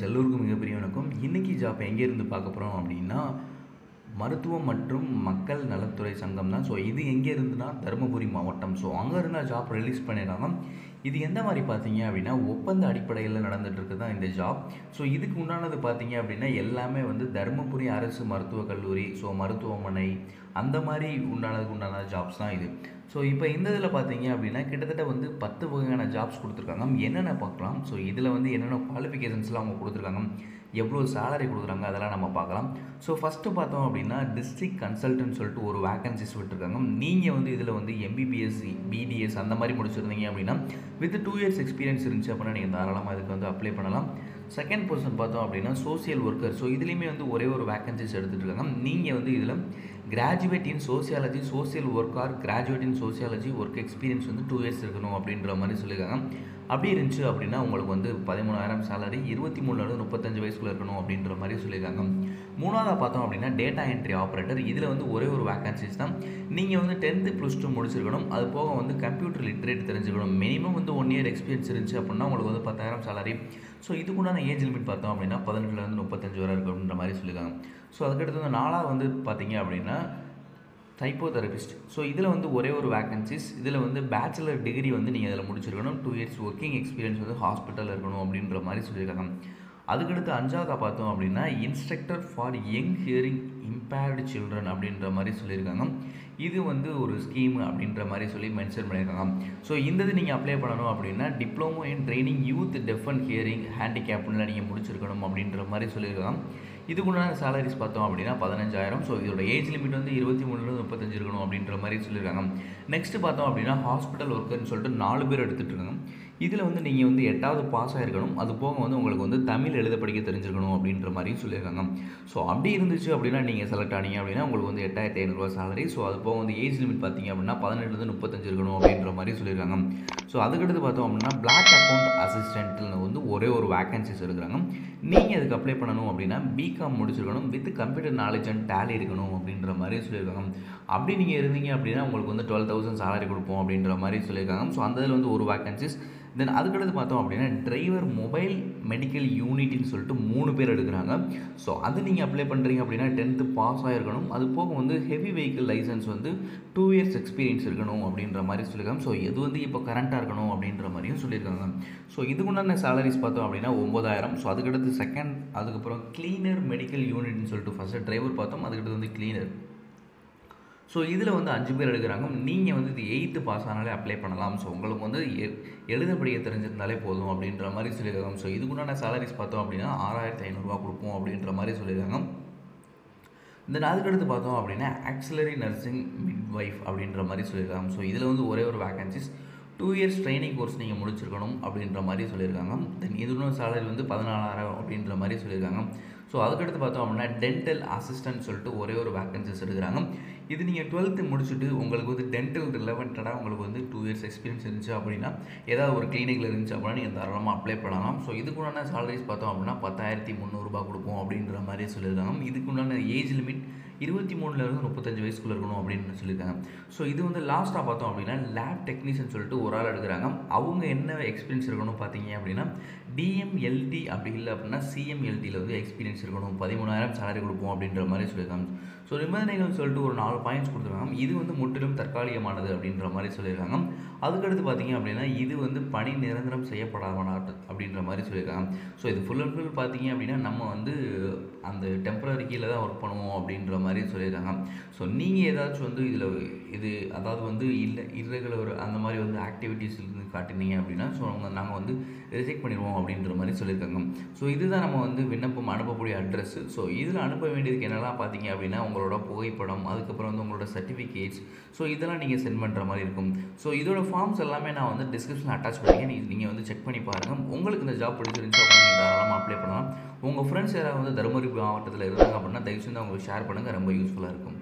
எல்லோருக்கும் மிகப்பெரிய வணக்கம் இன்றைக்கி ஜாப் எங்கேருந்து பார்க்க போகிறோம் அப்படின்னா மருத்துவம் மற்றும் மக்கள் நலத்துறை சங்கம் தான் ஸோ இது எங்கே இருந்துன்னா தருமபுரி மாவட்டம் ஸோ அங்கே இருந்தால் ஜாப் ரிலீஸ் பண்ணிடுறாங்க இது எந்த மாதிரி பார்த்தீங்க அப்படின்னா ஒப்பந்த அடிப்படையில் நடந்துட்டு இருக்கு தான் இந்த ஜாப் ஸோ இதுக்கு உண்டானது பார்த்தீங்க அப்படின்னா எல்லாமே வந்து தருமபுரி அரசு மருத்துவக் கல்லூரி ஸோ மருத்துவமனை அந்த மாதிரி உண்டானதுக்கு உண்டான ஜாப்ஸ் தான் இது ஸோ இப்போ இந்த இதில் பார்த்தீங்க அப்படின்னா கிட்டத்தட்ட வந்து பத்து வகையான ஜாப்ஸ் கொடுத்துருக்காங்க என்னென்ன பார்க்கலாம் ஸோ இதில் வந்து என்னென்ன குவாலிஃபிகேஷன்ஸ்லாம் அவங்க கொடுத்துருக்காங்க எவ்வளோ சேலரி கொடுக்குறாங்க அதெல்லாம் நம்ம பார்க்கலாம் ஸோ ஃபஸ்ட்டு பார்த்தோம் அப்படின்னா டிஸ்ட்ரிக்ட் கன்சல்டன்ட் சொல்லிட்டு ஒரு வேகன்சிஸ் விட்டுருக்காங்க நீங்கள் வந்து இதில் வந்து எம்பிபிஎஸ் பிடிஎஸ் அந்த மாதிரி முடிச்சிருந்தீங்க அப்படின்னா வித் டூ இயர்ஸ் எக்ஸ்பீரியன்ஸ் இருந்துச்சு அப்படின்னா நீங்கள் தாராளமாக இதுக்கு வந்து அப்ளை பண்ணலாம் செகண்ட் பொசிஷன் பார்த்தோம் அப்படின்னா சோசியல் ஒர்க்கர் ஸோ இதுலேயுமே வந்து ஒரே ஒரு வேகன்சிஸ் எடுத்துகிட்டு இருக்காங்க நீங்கள் வந்து இதில் graduate in sociology social work or graduate in sociology work experience வந்து டூ இயர்ஸ் இருக்கணும் அப்படின்ற மாதிரி சொல்லியிருக்காங்க அப்படி இருந்துச்சு அப்படின்னா உங்களுக்கு வந்து பதிமூணாயிரம் சேலரி இருபத்தி மூணுலேருந்து முப்பத்தஞ்சு வயசுக்குள்ள இருக்கணும் அப்படின்ற மாதிரி சொல்லியிருக்காங்க மூணாவதாக பார்த்தோம் அப்படின்னா டேட்டா என்ட்ரி ஆப்ரேட்டர் இதில் வந்து ஒரே ஒரு வேகன்சிஸ் தான் நீங்கள் வந்து டென்த்து ப்ளஸ் டூ முடிச்சிருக்கணும் அது போக வந்து கம்ப்யூட்டர் லிட்ரேட் தெரிஞ்சுக்கணும் மினிமம் வந்து ஒன் இயர் எக்ஸ்பீரியன்ஸ் இருந்துச்சு அப்படின்னா உங்களுக்கு வந்து பத்தாயிரம் சேலரி ஸோ இதுக்குண்டான ஏஜ் லிமிட் பார்த்தோம் அப்படின்னா பதினெட்டுலேருந்து முப்பத்தஞ்சு வரை இருக்குன்ற மாதிரி சொல்லியிருக்காங்க ஸோ அதுக்கடுத்து வந்து நாலாவது வந்து பார்த்தீங்க அப்படின்னா டைப்போ தெரபிஸ்ட் ஸோ இதில் வந்து ஒரே ஒரு வேகன்சிஸ் இதில் வந்து பேச்சுலர் டிகிரி வந்து நீங்கள் அதில் முடிச்சிருக்கணும் டூ இயர்ஸ் ஒர்க்கிங் எக்ஸ்பீரியன்ஸ் வந்து ஹாஸ்பிட்டலில் இருக்கணும் அப்படின்ற மாதிரி சொல்லியிருக்காங்க அதுக்கடுத்து அஞ்சாவதாக பார்த்தோம் அப்படின்னா instructor for young hearing impaired children அப்படின்ற மாதிரி சொல்லியிருக்காங்க இது வந்து ஒரு ஸ்கீம் அப்படின்ற மாதிரி சொல்லி மென்ஷன் பண்ணியிருக்காங்க ஸோ இந்த இது நீங்கள் அப்ளை பண்ணணும் அப்படின்னா diploma in training youth deaf and hearing ஹேண்டிகேப்டில் நீங்கள் முடிச்சிருக்கணும் அப்படின்ற மாதிரி சொல்லியிருக்காங்க இதுக்குண்டான சேலரிஸ் பார்த்தோம் அப்படின்னா பதினஞ்சாயிரம் ஸோ இதோட ஏஜ் லிமிட் வந்து இருபத்தி மூணுலேருந்து முப்பத்தஞ்சு இருக்கணும் அப்படின்ற மாதிரி சொல்லியிருக்காங்க நெக்ஸ்ட் பார்த்தோம் அப்படின்னா ஹாஸ்பிட்டல் ஒர்க்கர்னு சொல்லிட்டு நாலு பேர் எடுத்துகிட்டு இருக்காங்க இதில் வந்து நீங்கள் வந்து எட்டாவது பாஸ் ஆகிருக்கணும் அது போக வந்து உங்களுக்கு வந்து தமிழ் எழுத படிக்க தெரிஞ்சிருக்கணும் அப்படின்ற மாதிரியும் சொல்லியிருக்காங்க ஸோ அப்படி இருந்துச்சு அப்படின்னா நீங்கள் செலக்ட் ஆனீங்க அப்படின்னா உங்களுக்கு வந்து எட்டாயிரத்தி ஐநூறுரூவா சேலரி ஸோ அது போக வந்து ஏஜ் லிமிட் பார்த்தீங்க அப்படின்னா பதினெட்டுலேருந்து முப்பத்தஞ்சு இருக்கணும் அப்படின்ற மாதிரி சொல்லியிருக்காங்க ஸோ அதுக்கடுத்து பார்த்தோம் அப்படின்னா பிளாக் அக்கௌண்ட் அசிஸ்டண்ட்டில் வந்து ஒரே ஒரு வேகன்சிஸ் இருக்கிறாங்க நீங்கள் அதுக்கு அப்ளை பண்ணணும் அப்படின்னா பிகாம் முடிச்சிருக்கணும் with computer knowledge and Tally இருக்கணும் அப்படின்ற மாதிரி சொல்லியிருக்காங்க அப்படி நீங்கள் இருந்தீங்க அப்படின்னா உங்களுக்கு வந்து டுவெல் தௌசண்ட் சேலரி கொடுப்போம் அப்படின்ற மாதிரி சொல்லியிருக்காங்க ஸோ அந்த இதில் வந்து ஒரு வேகன்சிஸ் தென் அதுக்கடுத்து பார்த்தோம் அப்படின்னா டிரைவர் மொபைல் மெடிக்கல் யூனிட்னு சொல்லிட்டு மூணு பேர் எடுக்கிறாங்க ஸோ அது நீங்கள் அப்ளை பண்ணுறீங்க அப்படின்னா டென்த்து பாஸ் ஆகிருக்கணும் அது போக வந்து ஹெவி வெஹிக்கிள் லைசன்ஸ் வந்து டூ இயர்ஸ் எக்ஸ்பீரியன்ஸ் இருக்கணும் அப்படின்ற மாதிரி சொல்லியிருக்காங்க ஸோ எது வந்து இப்போ கரண்ட்டாக இருக்கணும் அப்படின்ற மாதிரியும் சொல்லியிருக்காங்க ஸோ இதுக்குண்டான சேலரிஸ் பார்த்தோம் அப்படின்னா ஒம்பதாயிரம் ஸோ அதுக்கடுத்து செகண்ட் அதுக்கப்புறம் க்ளீனர் மெடிக்கல் யூனிட்னு சொல்லிட்டு ஃபஸ்ட்டு டிரைவர் பார்த்தோம் அதுக்கடுத்து வந்து க்ளீனர் ஸோ இதில் வந்து அஞ்சு பேர் எடுக்கிறாங்க நீங்கள் வந்து இது எயித்து பாஸ் ஆனாலே அப்ளை பண்ணலாம் ஸோ உங்களுக்கு வந்து எ எழுத படிக்க தெரிஞ்சிருந்தாலே போதும் அப்படின்ற மாதிரி சொல்லியிருக்காங்க ஸோ இதுக்குண்டான சேலரிஸ் பார்த்தோம் அப்படின்னா ஆறாயிரத்தி ஐநூறுரூவா கொடுப்போம் அப்படின்ற மாதிரி சொல்லியிருக்காங்க இந்த அதுக்கடுத்து பார்த்தோம் அப்படின்னா ஆக்சிலரி நர்சிங் மிட் ஒய்ஃப் அப்படின்ற மாதிரி சொல்லியிருக்காங்க ஸோ இதில் வந்து ஒரே ஒரு vacancies two years training course நீங்கள் முடிச்சிருக்கணும் அப்படின்ற மாதிரி சொல்லியிருக்காங்க தென் இதுன்னு சேலரி வந்து பதினாலாயிரம் அப்படின்ற மாதிரி சொல்லியிருக்காங்க ஸோ அதுக்கடுத்து பார்த்தோம் அப்படின்னா டென்டல் அசிஸ்டன்ட் சொல்லிட்டு ஒரே ஒரு வேகன்சிஸ் எடுக்கிறாங்க இது நீங்கள் டுவெல்த்து முடிச்சுட்டு உங்களுக்கு வந்து டென்டல் ரிலவெண்ட்டாக உங்களுக்கு வந்து டூ இயர்ஸ் எக்ஸ்பீரியன்ஸ் இருந்துச்சு அப்படின்னா ஏதாவது ஒரு கிளினிக்கில் இருந்துச்சு அப்படின்னா நீங்கள் தாராளமாக அப்ளை பண்ணலாம் ஸோ இதுக்குண்டான சேலரிஸ் பார்த்தோம் அப்படின்னா பத்தாயிரத்தி முந்நூறுரூபா கொடுப்போம் அப்படின்ற மாதிரி சொல்லியிருக்காங்க இதுக்குண்டான ஏஜ் லிமிட் இருபத்தி மூணுலேருந்து முப்பத்தஞ்சு வயசுக்குள்ள இருக்கணும் அப்படின்னு சொல்லியிருக்காங்க ஸோ இது வந்து லாஸ்ட்டாக பார்த்தோம் அப்படின்னா லேப் டெக்னீஷியன் சொல்லிட்டு ஒரு ஆள் எடுக்கிறாங்க அவங்க என்ன எக்ஸ்பீரியன்ஸ் இருக்கணும் பார்த்தீங்க அப்படின்னா டிஎம்எல்டி அப்படி இல்லை அப்படின்னா சிஎம்எல்டியில் வந்து எக்ஸ்பீரியன்ஸ் இருக்கணும் பதிமூணாயிரம் சேலரி கொடுப்போம் அப்படின்ற மாதிரி சொல்லியிருக்காங்க ஸோ நிபந்தனைகள் சொல்லிட்டு ஒரு நாலு பாயிண்ட்ஸ் கொடுத்துருக்காங்க இது வந்து முற்றிலும் தற்காலிகமானது அப்படின்ற மாதிரி சொல்லியிருக்காங்க அதுக்கடுத்து பார்த்தீங்க அப்படின்னா இது வந்து பணி நிரந்தரம் செய்யப்படாமனாட்டு அப்படின்ற மாதிரி சொல்லியிருக்காங்க ஸோ இது ஃபுல் அண்ட் ஃபுல் பார்த்தீங்க அப்படின்னா நம்ம வந்து அந்த டெம்பரரி கீழே தான் ஒர்க் பண்ணுவோம் அப்படின்ற மாதிரி சொல்லியிருக்காங்க ஸோ நீங்கள் ஏதாச்சும் வந்து இதில் இது அதாவது வந்து இல்லை irregular அந்த மாதிரி வந்து ஆக்டிவிட்டீஸ் இருந்து காட்டினீங்க அப்படின்னா ஸோ நாங்கள் வந்து ரிஜெக்ட் பண்ணிடுவோம் அப்படின்ற மாதிரி சொல்லியிருக்காங்க ஸோ இதுதான் நம்ம வந்து விண்ணப்பம் அனுப்பக்கூடிய அட்ரஸ் ஸோ இதில் அனுப்ப வேண்டியதுக்கு என்னெல்லாம் பார்த்தீங்க அப்படின்னா உங்களோட புகைப்படம் அதுக்கப்புறம் வந்து உங்களோட சர்டிஃபிகேட்ஸ் ஸோ இதெல்லாம் நீங்கள் சென்ட் பண்ணுற மாதிரி இருக்கும் ஸோ இதோட ஃபார்ம்ஸ் எல்லாமே நான் வந்து டிஸ்கிரிப்ஷனில் அட்டாச் பண்ணிக்கேன் நீங்கள் நீங்கள் வந்து செக் பண்ணி பாருங்கள் உங்களுக்கு இந்த ஜாப் பிடிச்சிருந்துச்சு அப்படின்னா நீங்கள் தாராளமாக அப்ளை பண்ணலாம் உங்கள் ஃப்ரெண்ட்ஸ் யாராவது வந்து தருமபுரி மாவட்டத்தில் இருந்தாங்க அப்படின்னா தயவு செஞ்சு அவங்களுக்கு ஷேர் பண்ணுங்கள் ரொம்ப யூஸ்ஃபுல்லாக இருக்கும்